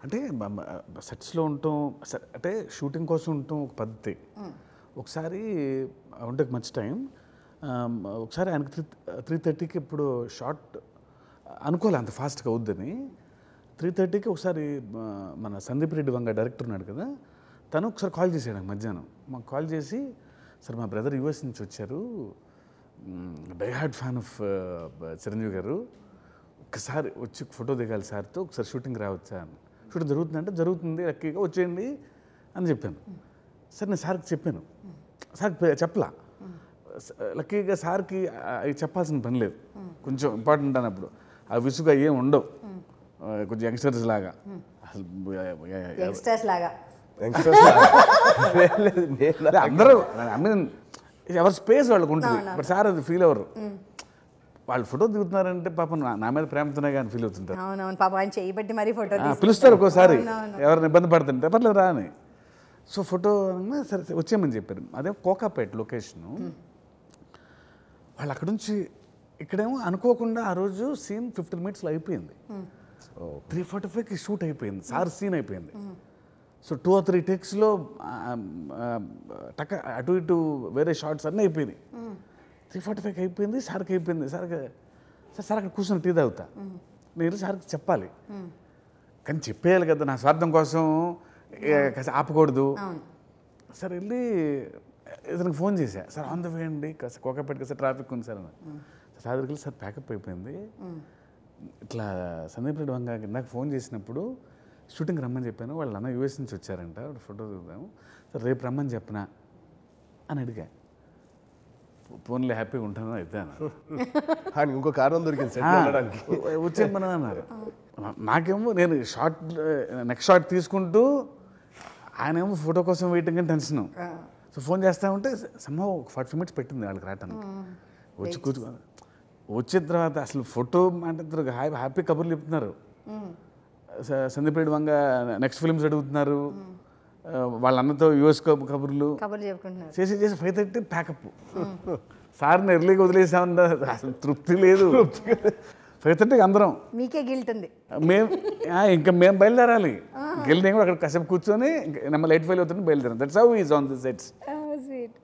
అంటే సెట్స్లో ఉండటం స- అంటే షూటింగ్ కోసం ఉండటం ఒక పద్ధతి ఒకసారి ఉంటే మంచి టైం ఒకసారి ఆయనకి త్రీ త్రీ థర్టీకి ఇప్పుడు షార్ట్ అనుకోలే అంత ఫాస్ట్గా అవుద్దని త్రీ థర్టీకి ఒకసారి ఆ, మన సందీప్ రెడ్డి వంగ డైరెక్టర్ ఉన్నాడు కదా తను ఒకసారి కాల్ చేశాడు నాకు మధ్యాహ్నం మాకు కాల్ చేసి సార్ మా బ్రదర్ యూఎస్ నుంచి వచ్చారు డైహార్డ్ ఫ్యాన్ ఆఫ్ చిరంజీవి గారు ఒక్కసారి వచ్చి ఫోటో దిగాలి సార్తో ఒకసారి షూటింగ్ రావచ్చా అని షూటింగ్ జరుగుతుందంటే జరుగుతుంది లక్కీగా వచ్చేయండి అని చెప్పాను సరే నేను సార్కి చెప్పాను సార్కి పె- చెప్పలా స- లక్కీగా సార్కి అవి చెప్పాల్సిన పని లేదు కొంచెం ఇంపార్టెంట్ అన్నప్పుడు ఆ విసుగు ఏం ఉండవు ఆ, కొంచెం యంగ్స్టర్స్ లాగా అసలు యంగ్స్టర్స్ లాగా అదే అందరూ ఐ మీన్ ఎవరి స్పేస్ వాళ్ళకు ఉంటుంది బట్ సార్ అది ఫీల్ అవ్వరు వాళ్ళు ఫోటో దిగుతున్నారంటే పాపం నా- నా మీద ప్రేమతోనే కానీ ఫీల్ అవుతుంటారు అవునవును పాపం ఆయన చేయబట్టి మరీ ఫోటో ఆ, పిలుస్తారు ఒక్కోసారి ఎవరిని ఇబ్బంది పడుతుంటే పర్లేదు రా అని సో ఫోటో అనగా సరే సరే వచ్చేయమని చెప్పారు అదే కోకాపేట లొకేషను వాళ్ళు అక్కడ నుంచి ఇక్కడేమో అనుకోకుండా ఆ రోజు సీన్ ఫిఫ్టీన్ మినిట్స్లో అయిపోయింది త్రీ ఫార్టీ ఫైవ్కి షూట్ అయిపోయింది సార్ సీన్ అయిపోయింది సో టూ ఆర్ త్రీ టేక్స్లో టక్ అటు ఇటు వేరే షార్ట్స్ అన్నీ అయిపోయినాయి త్రీ ఫార్టీ ఫైవ్కి అయిపోయింది సార్కి అయిపోయింది సార్కి సార్ సార్ అక్కడ కూర్చొని టీ తాగుతా నేను వెళ్ళి సార్కి చెప్పాలి కానీ చెప్పేయాలి కదా నా స్వార్థం కోసం ఏ, కాస్త ఆపకూడదు సార్ వెళ్ళి ఇతనికి ఫోన్ చేశా సార్ ఆన్ ద వే అండి కాస్త కోకాపేట కాస్త ట్రాఫిక్ ఉంది సార్ అన్న సార్ దగ్గరికి వెళ్ళి సార్ ప్యాకప్ అయిపోయింది ఇట్లా సందీప్ రెడ్డి వంగ నాకు ఫోన్ చేసినప్పుడు షూటింగ్ రమ్మని చెప్పాను వాళ్ళు అన్న యూఎస్ నుంచి వచ్చారంట ఫోటో దిగుదాము సార్ రేపు రమ్మని చెప్పనా అని అడిగా ఫోన్లో హ్యాపీగా ఉంటాను అయితే అన్నారు ఆయనకి ఇంకో కారణం దొరికింది సెట్ వెళ్ళడానికి వచ్చే మనం అన్నారు నాకేమో నేను షార్ట్ నెక్స్ట్ షార్ట్ తీసుకుంటూ ఆయనేమో ఫోటో కోసం వెయిటింగ్ అని టెన్షన్ సో ఫోన్ చేస్తా ఉంటే సమ్మ ఒక ఫార్టీ ఫైవ్ మినిట్స్ పెట్టింది వాళ్ళకి రావటానికి వచ్చి కూర్చో వచ్చిన తర్వాత అసలు ఫోటో అంటే హ్యాపీ హ్యాపీ కబుర్లు చెప్తున్నారు స- సందీప్ రెడ్డి వంగ నెక్స్ట్ ఫిల్మ్స్ అడుగుతున్నారు ఆ, వాళ్ళ అన్నతో యుఎస్ కబుర్లు కబుర్లు చెప్పుకుంటున్నారు చేసి చేసి ఫైవ్ థర్టీ ప్యాకప్ సార్ని ఎర్లీగా వదిలేసామన్నా అసలు తృప్తి లేదు ఫైవ్ థర్టీకి అందరం మీకే గిల్ట్ ఉంది మేము ఆ, ఇంకా మేము బయలుదేరాలి గెలి నేను కూడా అక్కడ కాసేపు కూర్చొని ఇంకా నెమ్మ లైట్ ఫెయిల్ అవుతుంది బయలుదేరాం that's how is on the sets ఆ,